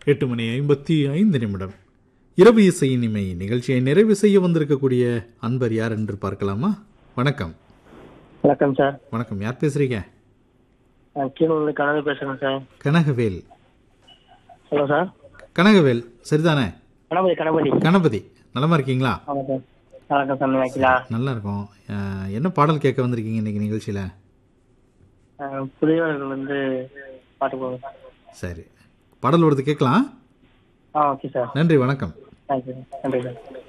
எட்டு மணி ஐம்பத்தி ஐந்து நிமிடம் இரவு இசை இனிமை நிகழ்ச்சியை நிறைவு செய்ய வந்திருக்கக்கூடிய அன்பர் யார் என்று பார்க்கலாமா வணக்கம் வணக்கம் சார் வணக்கம் யார் பேசுறீங்க நான் கீழூர்ல கனவு பேசுறேன் sir Kanagavel hello sir Kanagavel சரிதானே கணபதி கணபதி கணபதி நலமா இருக்கீங்களா ஆமாம் சார் வணக்கம் சார் நல்லா இருக்கீங்களா நல்லா இருக்கும் அஹ், என்ன பாடல் கேட்க வந்திருக்கீங்க இன்னைக்கு நிகழ்ச்சியில அஹ், புதியவர்கள் வந்து பாட்டு போடுங்க சரி பாடல் வருது கேட்கலாம் ஆ ஓகே சார் நன்றி வணக்கம் தேங்க்யூ நன்றி சார்